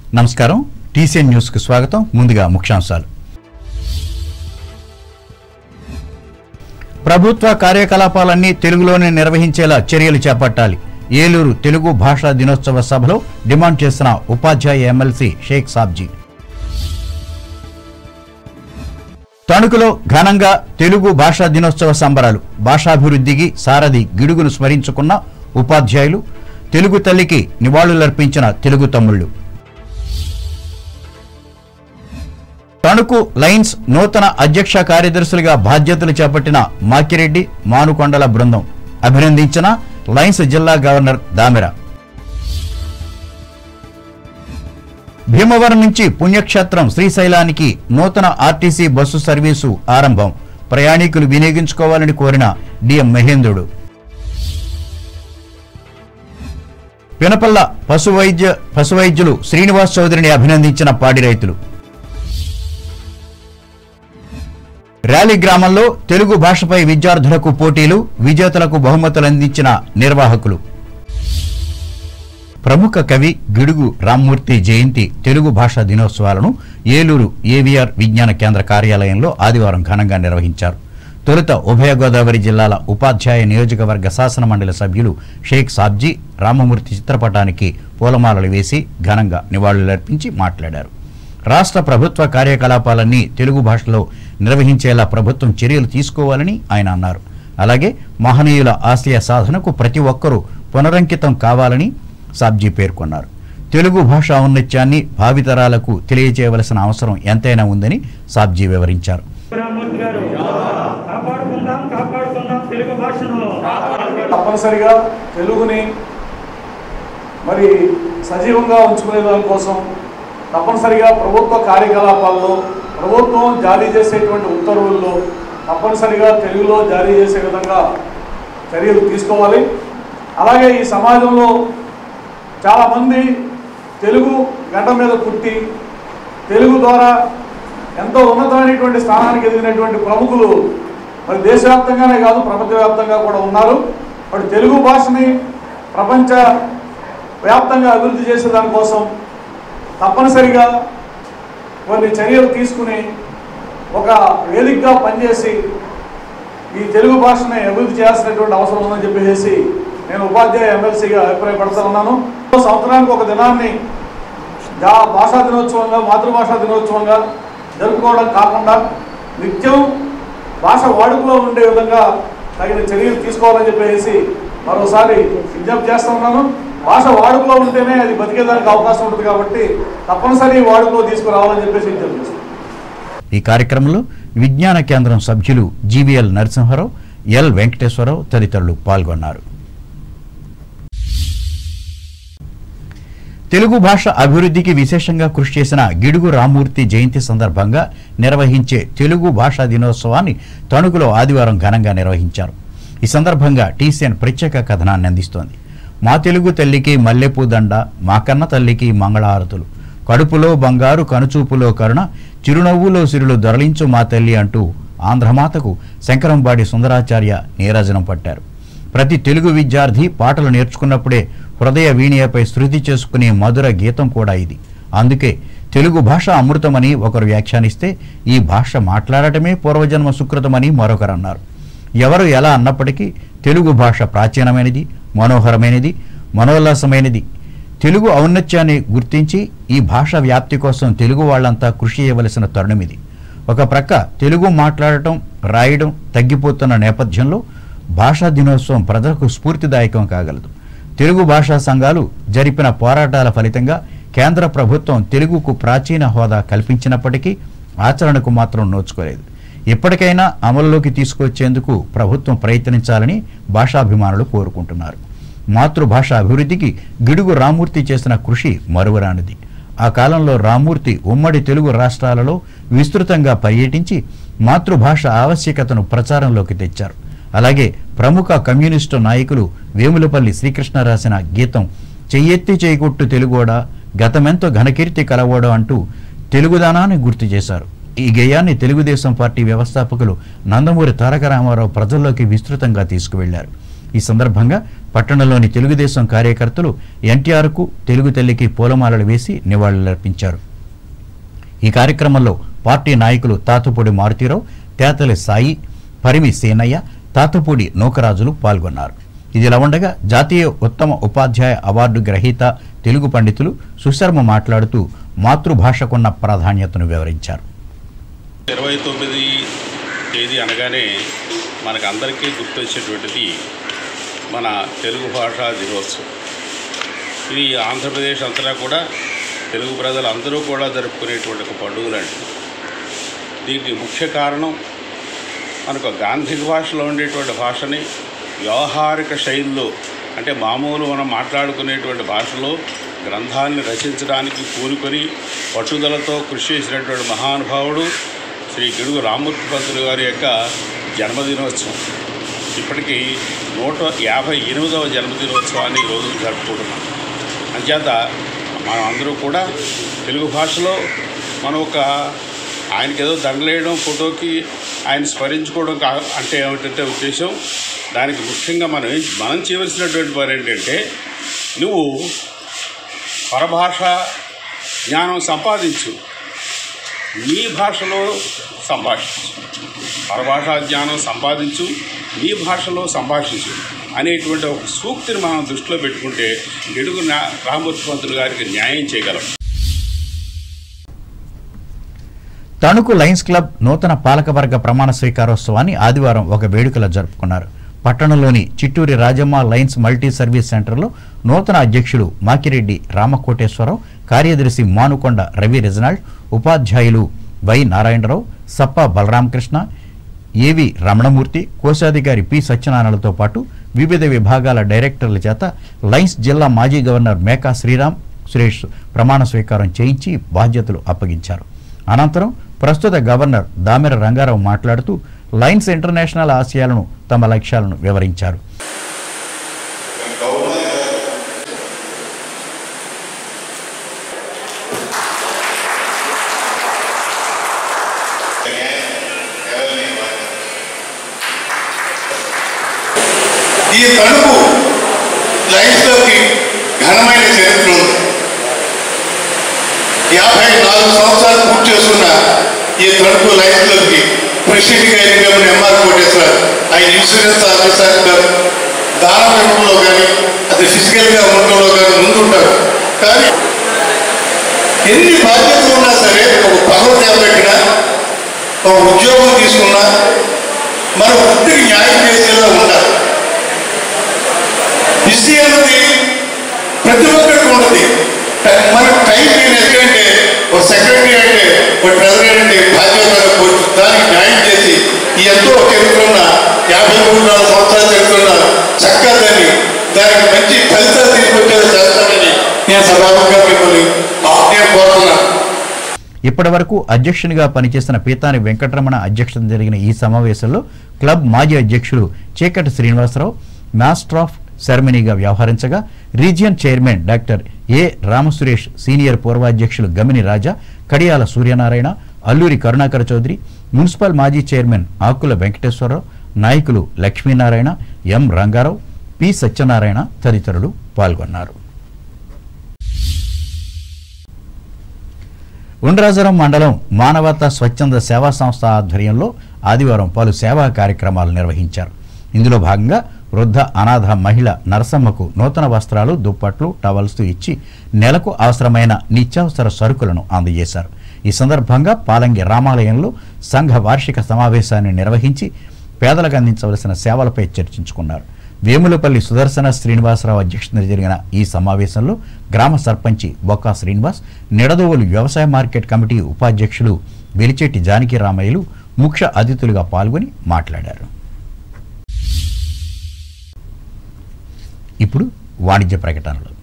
నమస్కారం TCN news కు స్వాగతం ముందుగా ముఖ్యాంశాలు ప్రభుత్వ కార్యకలాపాలన్నీ తెలుగులోనే నిర్వహించేలా చర్యలు చేపట్టాలి ఏలూరు తెలుగు భాషా దినోత్సవ సభలో డిమాండ్ చేసిన ఉపాధ్యాయ ఎమ్మెల్సీ షేక్ సాబ్జీ తణుకులో ఘనంగా తెలుగు భాషా దినోత్సవ సంబరాలు భాషాభివృద్ధికి సారథి గిడుగును స్మరించుకున్న ఉపాధ్యాయులు తెలుగు తల్లికి నివాళులర్పించిన తెలుగు తమ్ముళ్ళు తణుకు లైన్స్ నూతన అధ్యక్ష కార్యదర్శులుగా బాధ్యతలు చేపట్టిన మాకిరెడ్డి మానుకొండల బృందం అభినందించిన లైన్స్ జిల్లా గవర్నర్ దామెర భీమవరం నుంచి పుణ్యక్షేత్రం శ్రీశైలానికి నూతన ఆర్టీసీ బస్సు సర్వీసు ఆరంభం ప్రయాణికులు వినియోగించుకోవాలని కోరిన డిఎం మహేంద్రుడు పినపల్ల పశు వైద్య పశు వైద్యులు శ్రీనివాస్ చౌదరిని అభినందించిన పాడి రైతులు ర్యాలీ గ్రామంలో తెలుగు భాషపై విద్యార్థులకు పోటీలు విజేతలకు బహుమతులు అందించిన నిర్వాహకులు ప్రముఖ కవి గిడుగు రామ్మూర్తి జయంతి తెలుగు భాషా దినోత్సవాలను ఏలూరు ఏవిఆర్ విజ్ఞాన కేంద్ర కార్యాలయంలో ఆదివారం ఘనంగా నిర్వహించారు తొలుత ఉభయ గోదావరి జిల్లాల ఉపాధ్యాయ నియోజకవర్గ శాసన మండలి సభ్యులు షేక్ సాబ్జీ రామమూర్తి చిత్రపటానికి పూలమాలలు వేసి ఘనంగా నివాళులర్పించి మాట్లాడారు రాష్ట్ర ప్రభుత్వ కార్యకలాపాలన్నీ తెలుగు భాషలో నిర్వహించేలా ప్రభుత్వం చర్యలు తీసుకోవాలని ఆయన అన్నారు అలాగే మహనీయుల ఆశయ సాధనకు ప్రతి ఒక్కరూ పునరంకితం కావాలని సాబ్జీ పేర్కొన్నారు తెలుగు భాష ఔన్నత్యాన్ని భావితరాలకు తెలియజేయవలసిన అవసరం ఎంతైనా ఉందని సాబ్జీ వివరించారు రామ్మూర్తి గారు కాపాడుకుందాం కాపాడుకుందాం తెలుగు భాషను తప్పనిసరిగా తెలుగుని మరి సజీవంగా ఉంచుకునే దానికోసం తప్పనిసరిగా ప్రభుత్వ కార్యకలాపాల్లో ప్రభుత్వం జారీ చేసేటువంటి ఉత్తర్వుల్లో తప్పనిసరిగా తెలుగులో జారీ చేసే విధంగా చర్యలు తీసుకోవాలి అలాగే ఈ సమాజంలో చాలామంది తెలుగు గడ్డ మీద పుట్టి తెలుగు ద్వారా ఎంతో ఉన్నతమైనటువంటి స్థానానికి ఎదిగినటువంటి ప్రముఖులు మరి దేశవ్యాప్తంగానే కాదు ప్రపంచవ్యాప్తంగా కూడా ఉన్నారు మరి తెలుగు భాషని ప్రపంచ వ్యాప్తంగా అభివృద్ధి చేసే దానికోసం తప్పనిసరిగా కొన్ని చర్యలు తీసుకుని ఒక వేదికగా పనిచేసి ఈ తెలుగు భాషని అభివృద్ధి చేయాల్సినటువంటి అవసరం ఉందని చెప్పేసి నేను ఉపాధ్యాయ ఎమ్మెల్సీగా అభిప్రాయపడుతూ ఉన్నాను సంవత్సరానికి ఒక దినాన్ని జా భాషా దినోత్సవంగా మాతృభాషా దినోత్సవంగా జరుపుకోవడం కాకుండా నిత్యం భాష వాడుకలో ఉండే విధంగా తగిన చర్యలు తీసుకోవాలని చెప్పేసి మరోసారి విజ్ఞప్తి చేస్తూ ఉన్నాను భాష వాడుకలో ఉంటేనే అది బతికేదానికి అవకాశం ఉంటుంది కాబట్టి తప్పనిసరి వాడుకలో తీసుకురావాలని చెప్పేసి విజ్ఞప్తి చేస్తాను ఈ కార్యక్రమంలో విజ్ఞాన కేంద్రం సభ్యులు జీవీఎల్ నరసింహారావు ఎల్ వెంకటేశ్వరరావు తదితరులు పాల్గొన్నారు తెలుగు భాష అభివృద్ధికి విశేషంగా కృషి చేసిన గిడుగు రామ్మూర్తి జయంతి సందర్భంగా నిర్వహించే తెలుగు భాషా దినోత్సవాన్ని తణుకులో ఆదివారం ఘనంగా నిర్వహించారు ఈ సందర్భంగా టీసీఎన్ ప్రత్యేక కథనాన్ని అందిస్తోంది మా తెలుగు తల్లికి మల్లెపూ దండ మా కన్న తల్లికి మంగళహారతులు కడుపులో బంగారు కనుచూపులో కరుణ చిరునవ్వులో సిరులు దొరలించు మా తల్లి అంటూ ఆంధ్రమాతకు శంకరంబాడి సుందరాచార్య నీరాజనం పట్టారు ప్రతి తెలుగు విద్యార్థి పాటలు నేర్చుకున్నప్పుడే హృదయ వీణయపై శృతి చేసుకునే మధుర గీతం కూడా ఇది అందుకే తెలుగు భాష అమృతమని ఒకరు వ్యాఖ్యానిస్తే ఈ భాష మాట్లాడటమే పూర్వజన్మ సుకృతమని మరొకరు అన్నారు ఎవరు ఎలా అన్నప్పటికీ తెలుగు భాష ప్రాచీనమైనది మనోహరమైనది మనోల్లాసమైనది తెలుగు ఔన్నత్యాన్ని గుర్తించి ఈ భాష వ్యాప్తి కోసం తెలుగు వాళ్ళంతా కృషి చేయవలసిన తరుణం ఇది ఒక ప్రక్క తెలుగు మాట్లాడటం రాయడం తగ్గిపోతున్న నేపథ్యంలో భాషా దినోత్సవం ప్రజలకు స్ఫూర్తిదాయకం కాగలదు తెలుగు భాషా సంఘాలు జరిపిన పోరాటాల ఫలితంగా కేంద్ర ప్రభుత్వం తెలుగుకు ప్రాచీన హోదా కల్పించినప్పటికీ ఆచరణకు మాత్రం నోచుకోలేదు ఇప్పటికైనా అమలులోకి తీసుకొచ్చేందుకు ప్రభుత్వం ప్రయత్నించాలని భాషాభిమానులు కోరుకుంటున్నారు మాతృభాష అభివృద్ధికి గిడుగు రామూర్తి చేసిన కృషి మరువరానిది ఆ కాలంలో రామూర్తి ఉమ్మడి తెలుగు రాష్ట్రాలలో విస్తృతంగా పర్యటించి మాతృభాష ఆవశ్యకతను ప్రచారంలోకి తెచ్చారు అలాగే ప్రముఖ కమ్యూనిస్టు నాయకులు వేములపల్లి శ్రీకృష్ణ రాసిన గీతం చెయ్యెత్తి చేయకొట్టు తెలుగోడా గతమెంతో ఘనకీర్తి కలవోడా అంటూ తెలుగుదానాన్ని గుర్తు చేశారు ఈ గేయాన్ని తెలుగుదేశం పార్టీ వ్యవస్థాపకులు నందమూరి తారక రామారావు ప్రజల్లోకి విస్తృతంగా తీసుకువెళ్లారు ఈ సందర్భంగా పట్టణంలోని తెలుగుదేశం కార్యకర్తలు ఎన్టీఆర్కు తెలుగు తల్లికి పూలమాలలు వేసి నివాళులర్పించారు ఈ కార్యక్రమంలో పార్టీ నాయకులు తాతుపూడి మారుతీరావు తేతలి సాయి పరిమి సేనయ్య తాతుపూడి నూకరాజులు పాల్గొన్నారు ఇదిలా ఉండగా జాతీయ ఉత్తమ ఉపాధ్యాయ అవార్డు గ్రహీత తెలుగు పండితులు సుశర్మ మాట్లాడుతూ మాతృభాషకున్న ప్రాధాన్యతను వివరించారు ఇరవై తొమ్మిది తేదీ అనగానే మనకు అందరికీ గుర్తొచ్చేటువంటిది మన తెలుగు భాషా దినోత్సవం ఇది ఆంధ్రప్రదేశ్ అంతటా కూడా తెలుగు ప్రజలు అందరూ కూడా జరుపుకునేటువంటి ఒక పండుగ లాంటిది దీనికి ముఖ్య కారణం మనకు గాంధిక భాషలో ఉండేటువంటి భాషని వ్యవహారిక శైలిలో అంటే మామూలు మనం మాట్లాడుకునేటువంటి భాషలో గ్రంథాన్ని రచించడానికి పూనుకొని పట్టుదలతో కృషి చేసినటువంటి మహానుభావుడు శ్రీ గిడుగు రామూర్తి పంతులు గారి యొక్క జన్మదినోత్సవం ఇప్పటికీ నూట యాభై ఎనిమిదవ జన్మదినోత్సవాన్ని ఈరోజు జరుపుకుంటున్నాం అంచేత మనం అందరూ కూడా తెలుగు భాషలో మనం ఒక ఆయనకి ఏదో దండలేయడం ఫోటోకి ఆయన స్మరించుకోవడం కా అంటే ఏమిటంటే ఉద్దేశం దానికి ముఖ్యంగా మనం ఏం మనం చేయవలసినటువంటి పని ఏంటంటే నువ్వు పరభాష జ్ఞానం సంపాదించు నీ భాషలో సంభాషించు పరభాషా జ్ఞానం సంపాదించు నీ భాషలో సంభాషించు అనేటువంటి ఒక సూక్తిని మనం దృష్టిలో పెట్టుకుంటే గెడుగు నా రామూర్తి పంతులు గారికి న్యాయం చేయగలం తణుకు లయన్స్ క్లబ్ నూతన పాలకవర్గ ప్రమాణ స్వీకారోత్సవాన్ని ఆదివారం ఒక వేడుకలో జరుపుకున్నారు పట్టణంలోని Chitturi Rajamma Lions multi service సెంటర్లో నూతన అధ్యక్షులు మాకిరెడ్డి రామకోటేశ్వరరావు కార్యదర్శి మానుకొండ రవి రెజనాల్డ్ ఉపాధ్యాయులు వై నారాయణరావు సప్ప బలరామకృష్ణ ఏవి రమణమూర్తి కోశాధికారి పి సత్యనారాయణలతో పాటు వివిధ విభాగాల డైరెక్టర్ల చేత లయన్స్ జిల్లా మాజీ గవర్నర్ మేకా శ్రీరామ్ సురేష్ ప్రమాణ స్వీకారం చేయించి బాధ్యతలు అప్పగించారు అనంతరం ప్రస్తుత గవర్నర్ దామెర రంగారావు మాట్లాడుతూ లయన్స్ ఇంటర్నేషనల్ ఆశయాలను తమ లక్ష్యాలను వివరించారు ఈ తణుకు లైన్స్లోకి ఘనమైన చరిత్ర ఉంది యాభై నాలుగు సంవత్సరాలు పూర్తి చేసుకున్న ఈ తణుకు లైన్స్లోకి ప్రెసిడెంట్ గారి ఎంఆర్ కోటేశ్వర ఆయన ఇన్సూరెన్స్ ఆఫీసర్గా దానం ఇవ్వడంలో కానీ అది ఫిజికల్గా ఉండడంలో కానీ ముందుంటారు కానీ ఎన్ని బాధ్యతలు ఉన్నా సరే ఒక పదవి చేపట్టినా ఒక ఉద్యోగం తీసుకున్నా మన వృత్తికి న్యాయం చేసేలా ఉండాలి బిజీ అన్నది ప్రతి ఒక్కరికి ఉన్నది ట- మన టైం నేను ఎక్కడంటే ఒక సెక్రటరీ అంటే ఒక ప్రెసిడెంట్ అంటే బాధ్యత పోస్ట్ దానికి న్యాయం చేసి ఈ ఎంతో చరిత్ర ఉన్న యాభై మూడు నాలుగు సంవత్సరాల చరిత్ర ఉన్న చక్కగా దాన్ని దానికి మంచి ఫలితాలు తీసుకొచ్చేలా చేస్తానని నేను సభాముఖంగా మిమ్మల్ని ఆ, నేను కోరుతున్నాను ఇప్పటి వరకు అధ్యక్షునిగా పనిచేసిన పీతాని వెంకటరమణ అధ్యక్షతన జరిగిన ఈ సమావేశంలో క్లబ్ మాజీ అధ్యక్షులు చీకటి శ్రీనివాసరావు మాస్టర్ ఆఫ్ సెరమనీగా వ్యవహరించగా region chairman doctor A Ramasuresh senior పూర్వాధ్యక్షులు గమిని రాజా కడియాల సూర్యనారాయణ అల్లూరి కరుణాకర చౌదరి మున్సిపల్ మాజీ చైర్మన్ ఆకుల వెంకటేశ్వరరావు నాయకులు లక్ష్మీనారాయణ ఎం రంగారావు పి సత్యనారాయణ తదితరులు పాల్గొన్నారు ఉండ్రాజరం మండలం మానవతా స్వచ్ఛంద సేవా సంస్థ ఆధ్వర్యంలో ఆదివారం పలు సేవా కార్యక్రమాలు నిర్వహించారు ఇందులో భాగంగా వృద్ధ అనాథ మహిళ నరసమ్మకు నూతన వస్త్రాలు దుప్పట్లు టవల్స్ ఇచ్చి నెలకు అవసరమైన నిత్యావసర సరుకులను అందజేశారు ఈ సందర్భంగా పాలంగి రామాలయంలో సంఘ వార్షిక సమావేశాన్ని నిర్వహించి పేదలకు అందించవలసిన సేవలపై చర్చించుకున్నారు వేములపల్లి సుదర్శన శ్రీనివాసరావు అధ్యక్షతన జరిగిన ఈ సమావేశంలో గ్రామ సర్పంచి బొక్కా శ్రీనివాస్ నిడదవోలు వ్యవసాయ మార్కెట్ కమిటీ ఉపాధ్యక్షులు వెలిచెట్టి జానకి రామయ్యలు ముఖ్య అతిథులుగా పాల్గొని మాట్లాడారు ఇప్పుడు వాణిజ్య ప్రకటనలు